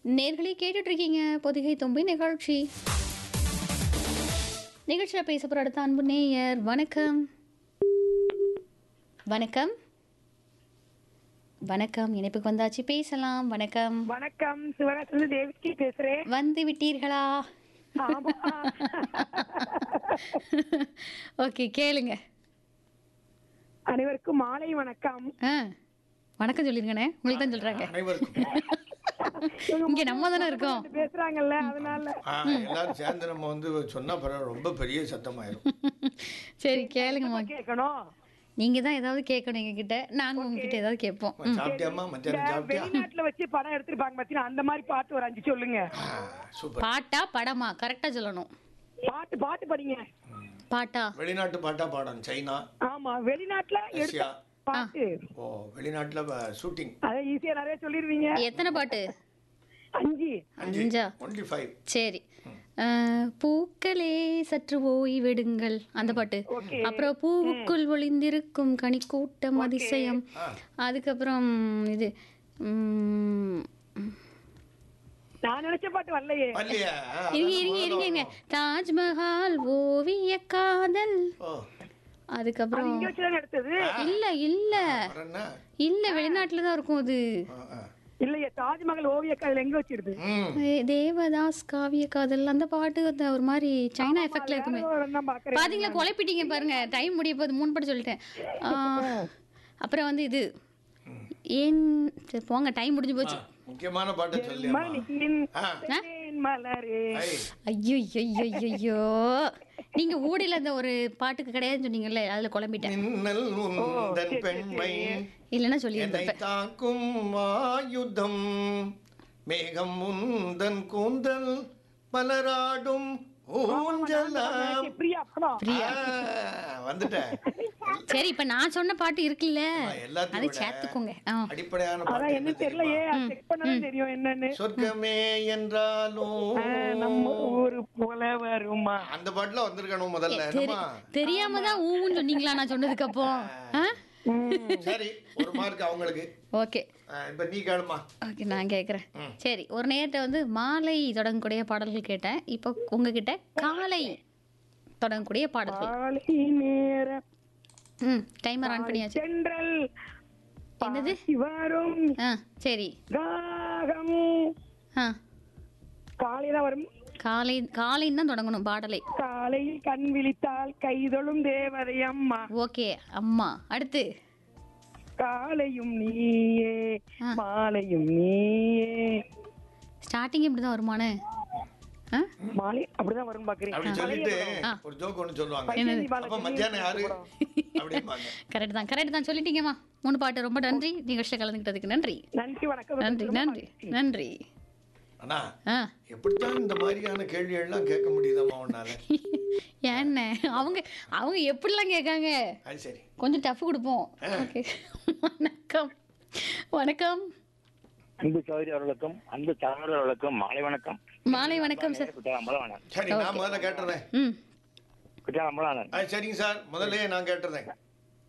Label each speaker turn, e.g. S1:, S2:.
S1: நேர்களே கேட்டுட்டு இருக்கீங்க பொதிகை தொம்பி நிகழ்ச்சி நிகழ்ச்சியில் பேச போகிற அடுத்த அன்பு நேயர் வணக்கம் வணக்கம் வணக்கம் இணைப்புக்கு வந்தாச்சு பேசலாம் வணக்கம்
S2: வணக்கம் சிவராத்திரி தேவிக்கு பேசுறேன்
S1: வந்து விட்டீர்களா
S2: ஆமா.
S1: ஓகே கேளுங்க
S2: அனைவருக்கும் மாலை வணக்கம்
S1: ஆ வணக்கம் சொல்லிருங்கண்ணே உங்களுக்கு தான் சொல்கிறாங்க
S3: அனைவருக்கும்
S1: இங்கே நம்ம தானே இருக்கோம்
S2: பேசுறாங்கல்ல அதனால
S3: ஆ, எல்லாரும் சேர்ந்து நம்ம வந்து சொன்னா பரவாயில்ல ரொம்ப பெரிய சத்தமாயிரும்
S1: சரி கேளுங்கம்மா
S2: கேட்கணும்
S1: நீங்கள் தான் ஏதாவது கேட்கணும் எங்ககிட்ட நாங்கள் உங்ககிட்ட ஏதாவது கேட்போம்
S3: சாப்பிட்டியாமா
S2: இந்த
S3: மத்தியானம் சாப்பிட்டியா
S2: வெளிநாட்டுல வச்சு படம் எடுத்திருப்பாங்க பாத்தீங்கன்னா அந்த மாதிரி பாட்டு ஒரு அஞ்சு சொல்லுங்க
S3: ஆ, சூப்பர்
S1: பாட்டா படமா கரெக்டாக சொல்லணும்
S2: பாட்டு பாட்டு படிங்க
S1: பாட்டா
S3: வெளிநாட்டு பாட்டா பாடணும் சைனா
S2: ஆமா வெளிநாட்டுல எடுத்த
S3: ரஷ்யா
S2: பாட்டு
S3: ஓ வெளிநாட்டுல ஷூட்டிங்
S2: அத ஈஸியா நிறைய சொல்லிருவீங்க
S1: எத்தனை பாட்டு
S2: அஞ்சு
S3: அஞ்சு
S1: அஞ்சா?
S3: ஒன்லி ஃபைவ்
S1: சரி அஹ், பூக்களே சற்று ஓய்வெடுங்கள் அந்த பாட்டு
S2: Okay.
S1: அப்புறம் பூவுக்குள் ஒளிந்திருக்கும் கனிக்கூட்டம் அதிசயம் அதுக்கப்புறம் இது உம்,
S2: நான் நினைச்ச பாட்டு வரலையே
S3: இல்லையா
S1: இருங்க இருங்க இருங்க இருங்க தாஜ்மஹால் ஓவிய காதல்
S3: ஓ
S1: அதுக்கப்புறம்
S2: இங்க வச்சுதான் எடுத்தது
S1: இல்ல இல்ல
S3: அப்புறம் என்ன
S1: இல்ல வெளிநாட்டுல தான் இருக்கும் அது
S3: ஆ, ஆ.
S2: இல்லையே தாஜ்மஹால் ஓவிய காதல் எங்க வச்சிருது
S3: ம்
S1: ஏ- தேவதாஸ் காவிய காதல் அந்த பாட்டு அந்த ஒரு மாதிரி சைனா எஃபெக்ட்ல இருக்குமே
S2: தான் பாக்குறேன்
S1: பாத்தீங்களா குழப்பிட்டீங்க பாருங்க டைம் முடிய போகுது மூணு பாட்டு சொல்லிட்டேன் ஆ, அப்புறம் வந்து இது ஏன் சரி போங்க டைம் முடிஞ்சு போச்சு
S3: முக்கியமான பாட்டை சொல்லியம்மா
S2: மணியின்
S3: ஆ
S2: தேன் மலரே
S3: ஐ
S1: ஐயோ ஐயோ ஐயோ ஐயோ நீங்க ஊடில அந்த ஒரு பாட்டுக்கு கிடையாதுன்னு சொன்னீங்கல்ல அதுல குழம்பிட்டேன்
S3: மின்னல் உந்தன் பெண்மை
S1: இல்லைன்னா சொல்லி
S3: என்னை தாக்கும் ஆயுதம் மேகம் உந்தன் கூந்தல் பலராடும் ஊஞ்சலாம்
S2: பிரியா படம்
S3: ஆ, வந்துட்டேன்
S1: சரி இப்ப நான் சொன்ன பாட்டு இருக்குல்ல
S3: எல்லாத்தையும்
S1: அதை
S3: விட
S1: சேர்த்துக்கோங்க ஆ.
S3: அடிப்படையான
S2: அதான்
S3: பாட்டு
S2: என்ன
S3: என்ன
S2: தெரியலையே
S3: தெரியுமா
S2: செக் பண்ணதான் தெரியும் என்னன்னு
S3: சொர்க்கமே என்றாலும்
S2: நம்ம ஊரு போல வருமா
S3: அந்த பாட்டுல வந்திருக்கணும் முதல்ல
S1: தெரி-
S3: என்னம்மா
S1: தெரியாம தான் ஊன்னு சொன்னீங்களா நான் சொன்னதுக்கு அப்போ ஆ?
S3: சரி ஒரு மார்க் அவங்களுக்கு
S1: ஓகே
S3: ஆ, இப்ப நீ கேளுமா
S1: ஓகே நான் கேட்குறேன் சரி ஒரு நேரத்தை வந்து மாலை தொடங்கக்கூடிய பாடல்கள் கேட்டேன் இப்போ உங்ககிட்ட காலை தொடங்கக்கூடிய பாடல்கள்
S2: காலை நேர
S1: ம் டைமர் ஆன் பண்ணியாச்சு
S2: சென்றல்
S1: என்னது
S2: வரும்
S1: ஆ சரி
S2: ராகம்
S1: ஆ
S2: காலை தான் வரும்
S1: காலை காலைன்னு தான் தொடங்கணும் பாடலை
S2: காலையில் கண் விழித்தால் கைதொழும் தேவதை அம்மா
S1: ஓகே அம்மா அடுத்து
S2: காலையும் நீயே
S1: ஆ.
S2: மாலையும் நீயே
S1: ஸ்டார்டிங் இப்படி தான் வருமானு ஆ
S2: மாலை அப்படிதான் வரும் பாக்குறேன்
S3: அப்படி சொல்லிட்டு
S1: ஆ.
S3: ஒரு ஜோக் ஒண்ணு சொல்லுவாங்க
S2: பையன்
S3: அப்ப மத்தியானம் யாரு அப்படிம்பாங்க
S1: கரெக்ட் தான் கரெக்ட் தான் சொல்லிட்டீங்கம்மா மூணு பாட்டு ரொம்ப நன்றி நிகழ்ச்சியில் கலந்துக்கிட்டதுக்கு நன்றி
S2: நன்றி வணக்கம்
S1: நன்றி நன்றி நன்றி
S3: அண்ணா
S1: ஆ
S3: எப்படித்தான் இந்த மாதிரியான கேள்விகள்லாம் கேட்க முடியுதம்மா உன்னால
S1: ஏன்ன அவங்க அவங்க எப்படிலாம் கேட்காங்க
S3: அது சரி
S1: கொஞ்சம் டஃப் கொடுப்போம் ஓகே வணக்கம் வணக்கம்
S4: அன்பு சௌதரி அவர்களுக்கும் அன்பு சகோதரர் அவர்களுக்கும் மாலை வணக்கம்
S1: மாலை வணக்கம் சார்
S4: குற்றாலம்பலம்
S3: சரி நான் முதல்ல கேட்டுறேன்
S1: ம்
S4: குற்றாலம்பலம்
S3: அது சரிங்க சார் முதல்ல நான் கேட்டுறேன்